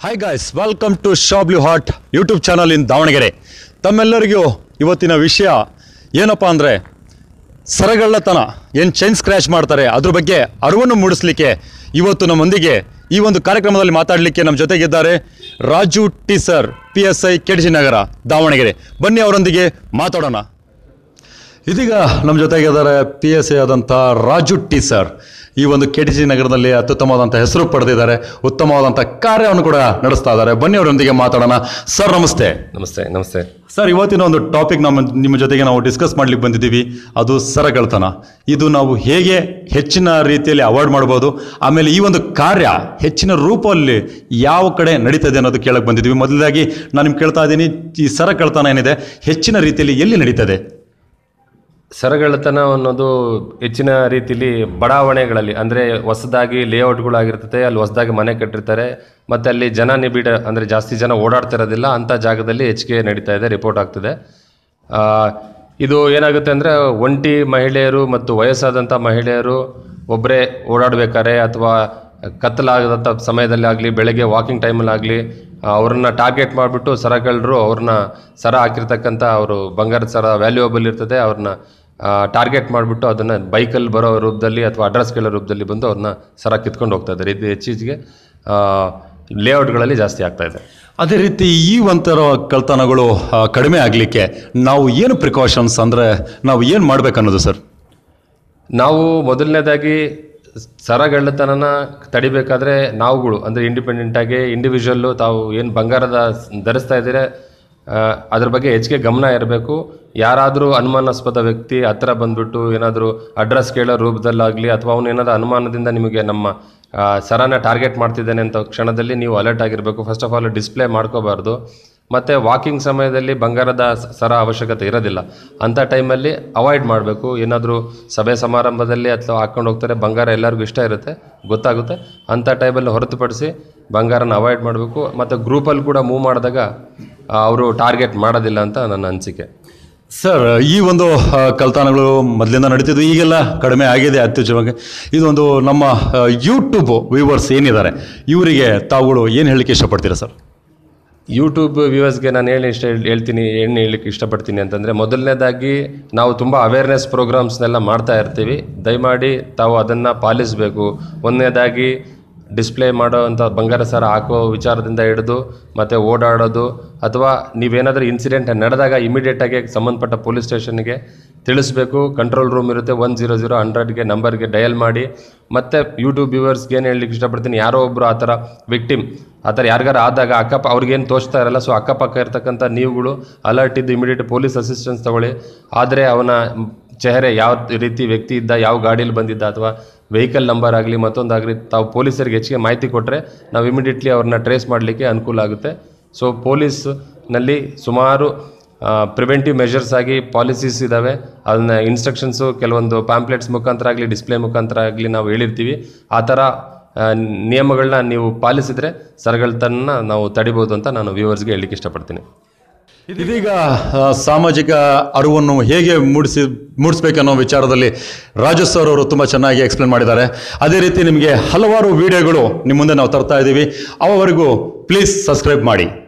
hi guys welcome to ಶಾಬ್ಲಿ hot YouTube channel in Davanagere ತಮ್ಮೆಲ್ಲರಿಗೂ ಇವತ್ತಿನ ವಿಷಯ ಏನಪ್ಪ ಅಂದರೆ ಸರಗಳ್ಳತನ ಏನು ಚೈನ್ ಸ್ಕ್ರ್ಯಾಚ್ ಮಾಡ್ತಾರೆ ಅದ್ರ ಬಗ್ಗೆ ಅರಿವನ್ನು ಮೂಡಿಸ್ಲಿಕ್ಕೆ ಇವತ್ತು ನಮ್ಮೊಂದಿಗೆ ಈ ಒಂದು ಕಾರ್ಯಕ್ರಮದಲ್ಲಿ ಮಾತಾಡಲಿಕ್ಕೆ ನಮ್ಮ ಜೊತೆಗಿದ್ದಾರೆ Raju T sir P S I ಕೆಡಿಜಿ ನಗರ ದಾವಣಗೆರೆ ಬನ್ನಿ ಅವರೊಂದಿಗೆ ಮಾತಾಡೋಣ ಇದೀಗ ನಮ್ಮ ಜೊತೆಗಿದ್ದಾರೆ ಪಿ ಎಸ್ ಎ ಆದಂಥ ರಾಜು ಟಿ ಸರ್ ಈ ಒಂದು ಕೆ ಟಿ ಜಿ ನಗರದಲ್ಲಿ ಅತ್ಯುತ್ತಮವಾದಂಥ ಹೆಸರು ಪಡೆದಿದ್ದಾರೆ ಉತ್ತಮವಾದಂಥ ಕಾರ್ಯವನ್ನು ಕೂಡ ನಡೆಸ್ತಾ ಇದ್ದಾರೆ ಬನ್ನಿ ಅವರೊಂದಿಗೆ ಮಾತಾಡೋಣ ಸರ್ ನಮಸ್ತೆ ನಮಸ್ತೆ ನಮಸ್ತೆ ಸರ್ ಇವತ್ತಿನ ಒಂದು ಟಾಪಿಕ್ ನಮ್ಮ ನಿಮ್ಮ ಜೊತೆಗೆ ನಾವು ಡಿಸ್ಕಸ್ ಮಾಡ್ಲಿಕ್ಕೆ ಬಂದಿದ್ದೀವಿ ಅದು ಸರಗಳ್ತನ ಇದು ನಾವು ಹೇಗೆ ಹೆಚ್ಚಿನ ರೀತಿಯಲ್ಲಿ ಅವಾಯ್ಡ್ ಮಾಡ್ಬೋದು ಆಮೇಲೆ ಈ ಒಂದು ಕಾರ್ಯ ಹೆಚ್ಚಿನ ರೂಪದಲ್ಲಿ ಯಾವ ಕಡೆ ನಡೀತದೆ ಅನ್ನೋದು ಕೇಳಕ್ಕೆ ಬಂದಿದ್ದೀವಿ ಮೊದಲಾಗಿ ನಾನು ನಿಮ್ಗೆ ಕೇಳ್ತಾ ಇದ್ದೀನಿ ಈ ಸರಗಳ್ತನ ಏನಿದೆ ಹೆಚ್ಚಿನ ರೀತಿಯಲ್ಲಿ ಎಲ್ಲಿ ನಡೀತದೆ ಸರಗಳತನ ಅನ್ನೋದು ಹೆಚ್ಚಿನ ರೀತಿಲಿ ಬಡಾವಣೆಗಳಲ್ಲಿ ಅಂದರೆ ಹೊಸದಾಗಿ ಲೇಔಟ್ಗಳಾಗಿರ್ತದೆ ಅಲ್ಲಿ ಹೊಸದಾಗಿ ಮನೆ ಕಟ್ಟಿರ್ತಾರೆ ಮತ್ತು ಅಲ್ಲಿ ಜನ ನಿಬಿಡ ಅಂದರೆ ಜಾಸ್ತಿ ಜನ ಓಡಾಡ್ತಿರೋದಿಲ್ಲ ಅಂಥ ಜಾಗದಲ್ಲಿ ಹೆಚ್ಚಿಗೆ ನಡೀತಾ ಇದೆ ರಿಪೋರ್ಟ್ ಆಗ್ತಿದೆ ಆ, ಇದು ಏನಾಗುತ್ತೆ ಅಂದರೆ ಒಂಟಿ ಮಹಿಳೆಯರು ಮತ್ತು ವಯಸ್ಸಾದಂಥ ಮಹಿಳೆಯರು ಒಬ್ಬರೇ ಓಡಾಡಬೇಕಾದ್ರೆ ಅಥವಾ ಕತ್ತಲಾಗದಂಥ ಸಮಯದಲ್ಲಿ ಆಗಲಿ ಬೆಳಗ್ಗೆ ವಾಕಿಂಗ್ ಟೈಮಲ್ಲಾಗಲಿ ಅವ್ರನ್ನ ಟಾರ್ಗೆಟ್ ಮಾಡಿಬಿಟ್ಟು ಸರಗಳರು ಅವ್ರನ್ನ ಸರ ಹಾಕಿರ್ತಕ್ಕಂಥ ಅವರು ಬಂಗಾರದ ಸರ ವ್ಯಾಲ್ಯೂಯಬಲ್ ಇರ್ತದೆ ಅವ್ರನ್ನ ಟಾರ್ಗೆಟ್ ಮಾಡಿಬಿಟ್ಟು ಅದನ್ನು ಬೈಕಲ್ಲಿ ಬರೋ ರೂಪದಲ್ಲಿ ಅಥವಾ ಅಡ್ರೆಸ್ ಕೇಳೋ ರೂಪದಲ್ಲಿ ಬಂದು ಅವ್ರನ್ನ ಸರ ಕಿತ್ಕೊಂಡು ಹೋಗ್ತಾ ಇದ್ದಾರೆ ಇದು ಹೆಚ್ಚಿಗೆ ಲೇಔಟ್ಗಳಲ್ಲಿ ಜಾಸ್ತಿ ಆಗ್ತಾ ಇದೆ ಅದೇ ರೀತಿ ಈ ಒಂಥರ ಕಳ್ತನಗಳು ಆ, ಕಡಿಮೆ ಆಗಲಿಕ್ಕೆ ನಾವು ಏನು ಪ್ರಿಕಾಷನ್ಸ್ ಅಂದರೆ ನಾವು ಏನು ಮಾಡ್ಬೇಕನ್ನೋದು ಸರ್ ನಾವು ಮೊದಲನೇದಾಗಿ ಸರಗಳ್ಳತನನ ತಡಿಬೇಕಾದ್ರೆ ನಾವುಗಳು ಅಂದರೆ ಇಂಡಿಪೆಂಡೆಂಟಾಗಿ ಇಂಡಿವಿಜುವಲ್ಲು ತಾವು ಏನು ಬಂಗಾರದ ಧರಿಸ್ತಾ ಇದ್ದೀರಾ ಆ, ಅದ್ರ ಬಗ್ಗೆ ಹೆಚ್ಚಿಗೆ ಗಮನ ಇರಬೇಕು ಯಾರಾದರೂ ಅನುಮಾನಾಸ್ಪದ ವ್ಯಕ್ತಿ ಹತ್ರ ಬಂದ್ಬಿಟ್ಟು ಏನಾದರೂ ಅಡ್ರೆಸ್ ಕೇಳೋ ರೂಪದಲ್ಲಾಗಲಿ ಅಥವಾ ಅವನು ಏನಾದರೂ ಅನುಮಾನದಿಂದ ನಿಮಗೆ ನಮ್ಮ ಆ, ಸರನ ಟಾರ್ಗೆಟ್ ಮಾಡ್ತಿದ್ದಾನೆ ಅಂತ ಕ್ಷಣದಲ್ಲಿ ನೀವು ಅಲರ್ಟ್ ಆಗಿರಬೇಕು ಫಸ್ಟ್ ಆಫ್ ಆಲ್ ಡಿಸ್ಪ್ಲೇ ಮಾಡ್ಕೋಬಾರ್ದು ಮತ್ತು ವಾಕಿಂಗ್ ಸಮಯದಲ್ಲಿ ಬಂಗಾರದ ಸ- ಸರ ಅವಶ್ಯಕತೆ ಇರೋದಿಲ್ಲ ಅಂಥ ಟೈಮಲ್ಲಿ ಅವಾಯ್ಡ್ ಮಾಡಬೇಕು ಏನಾದರೂ ಸಭೆ ಸಮಾರಂಭದಲ್ಲಿ ಅಥವಾ ಹಾಕ್ಕೊಂಡು ಹೋಗ್ತಾರೆ ಬಂಗಾರ ಎಲ್ಲರಿಗೂ ಇಷ್ಟ ಇರುತ್ತೆ ಗೊತ್ತಾಗುತ್ತೆ ಅಂಥ ಟೈಮಲ್ಲಿ ಹೊರತುಪಡಿಸಿ ಬಂಗಾರನ ಅವಾಯ್ಡ್ ಮಾಡಬೇಕು ಮತ್ತು ಗ್ರೂಪಲ್ಲಿ ಕೂಡ ಮೂವ್ ಮಾಡಿದಾಗ ಅವರು ಟಾರ್ಗೆಟ್ ಮಾಡೋದಿಲ್ಲ ಅಂತ ನನ್ನ ಅನಿಸಿಕೆ ಸರ್ ಈ ಒಂದು ಆ, ಕಳ್ತನಗಳು ಮೊದಲಿಂದ ನಡೀತಿದ್ವು ಈಗೆಲ್ಲ ಕಡಿಮೆ ಆಗಿದೆ ಅತ್ಯುಚ್ಚವಾಗಿ ಇದೊಂದು ನಮ್ಮ ಯೂಟ್ಯೂಬ್ ವ್ಯೂವರ್ಸ್ ಏನಿದ್ದಾರೆ ಇವರಿಗೆ ತಾವುಗಳು ಏನು ಹೇಳಲಿಕ್ಕೆ ಇಷ್ಟಪಡ್ತೀರಾ ಸರ್ ಯೂಟ್ಯೂಬ್ ವ್ಯೂವರ್ಸ್ಗೆ ನಾನು ಏನು ಇಷ್ಟ ಹೇಳ್ತೀನಿ ಏನು ಹೇಳಲಿಕ್ಕೆ ಇಷ್ಟಪಡ್ತೀನಿ ಅಂತಂದರೆ ಮೊದಲನೇದಾಗಿ ನಾವು ತುಂಬ ಅವೇರ್ನೆಸ್ ಪ್ರೋಗ್ರಾಮ್ಸ್ನೆಲ್ಲ ಮಾಡ್ತಾ ಇರ್ತೀವಿ ದಯಮಾಡಿ ತಾವು ಅದನ್ನು ಪಾಲಿಸಬೇಕು ಒಂದನೇದಾಗಿ ಡಿಸ್ಪ್ಲೇ ಮಾಡೋವಂಥ ಬಂಗಾರ ಸರ ಹಾಕೋ ವಿಚಾರದಿಂದ ಹಿಡಿದು ಮತ್ತು ಓಡಾಡೋದು ಅಥವಾ ನೀವೇನಾದರೂ ಇನ್ಸಿಡೆಂಟ್ ನಡೆದಾಗ ಇಮಿಡಿಯೇಟಾಗಿ ಸಂಬಂಧಪಟ್ಟ ಪೊಲೀಸ್ ಸ್ಟೇಷನ್ಗೆ ತಿಳಿಸ್ಬೇಕು ಕಂಟ್ರೋಲ್ ರೂಮ್ ಇರುತ್ತೆ ಒನ್ ಜೀರೋ ಜೀರೋ ಹಂಡ್ರೆಡ್ಗೆ ನಂಬರ್ಗೆ ಡಯಲ್ ಮಾಡಿ ಮತ್ತು ಯೂಟ್ಯೂಬ್ ವ್ಯೂವರ್ಸ್ಗೆ ಏನು ಹೇಳಲಿಕ್ಕೆ ಇಷ್ಟಪಡ್ತೀನಿ ಯಾರೋ ಒಬ್ಬರು ಆ ಥರ ವಿಕ್ಟಿಮ್ ಆ ಥರ ಯಾರಿಗಾರ ಆದಾಗ ಅಕ್ಕಪ ಅವ್ರಿಗೇನು ತೋಚ್ತಾ ಇರಲ್ಲ ಸೊ ಅಕ್ಕಪಕ್ಕ ಇರ್ತಕ್ಕಂಥ ನೀವುಗಳು ಅಲರ್ಟ್ ಇದ್ದು ಇಮಿಡಿಯೇಟ್ ಪೊಲೀಸ್ ಅಸಿಸ್ಟೆನ್ಸ್ ತಗೊಳ್ಳಿ ಆದರೆ ಅವನ ಚೆಹರೆ ಯಾವ ರೀತಿ ವ್ಯಕ್ತಿ ಇದ್ದ ಯಾವ ಗಾಡೀಲಿ ಬಂದಿದ್ದ ಅಥವಾ ವೆಹಿಕಲ್ ನಂಬರ್ ಆಗಲಿ ಮತ್ತೊಂದಾಗಲಿ ತಾವು ಪೊಲೀಸರಿಗೆ ಹೆಚ್ಚಿಗೆ ಮಾಹಿತಿ ಕೊಟ್ಟರೆ ನಾವು ಇಮಿಡಿಯೇಟ್ಲಿ ಅವ್ರನ್ನ ಟ್ರೇಸ್ ಮಾಡಲಿಕ್ಕೆ ಅನುಕೂಲ ಆಗುತ್ತೆ ಸೊ ಪೊಲೀಸ್ನಲ್ಲಿ ಸುಮಾರು ಪ್ರಿವೆಂಟಿವ್ ಮೆಷರ್ಸ್ ಆಗಿ ಪಾಲಿಸೀಸ್ ಇದ್ದಾವೆ ಅದನ್ನ ಇನ್ಸ್ಟ್ರಕ್ಷನ್ಸು ಕೆಲವೊಂದು ಪ್ಯಾಂಪ್ಲೆಟ್ಸ್ ಮುಖಾಂತರ ಆಗಲಿ ಡಿಸ್ಪ್ಲೇ ಮುಖಾಂತರ ಆಗಲಿ ನಾವು ಹೇಳಿರ್ತೀವಿ ಆ ಥರ ಆ, ನಿಯಮಗಳನ್ನ ನೀವು ಪಾಲಿಸಿದರೆ ಸರಗಳತನ ನಾವು ತಡಿಬೋದು ಅಂತ ನಾನು ವ್ಯೂವರ್ಸ್ಗೆ ಹೇಳಲಿಕ್ಕೆ ಇಷ್ಟಪಡ್ತೀನಿ ಇದೀಗ ಆ, ಸಾಮಾಜಿಕ ಅರಿವನ್ನು ಹೇಗೆ ಮೂಡಿಸಿ ಮೂಡಿಸ್ಬೇಕನ್ನೋ ವಿಚಾರದಲ್ಲಿ ರಾಜು ಸರ್ ಅವರು ತುಂಬ ಚೆನ್ನಾಗಿ ಎಕ್ಸ್ಪ್ಲೇನ್ ಮಾಡಿದ್ದಾರೆ ಅದೇ ರೀತಿ ನಿಮಗೆ ಹಲವಾರು ವಿಡಿಯೋಗಳು ನಿಮ್ಮ ಮುಂದೆ ನಾವು ತರ್ತಾ ಇದ್ದೀವಿ ಅವವರೆಗೂ ಪ್ಲೀಸ್ ಸಬ್ಸ್ಕ್ರೈಬ್ ಮಾಡಿ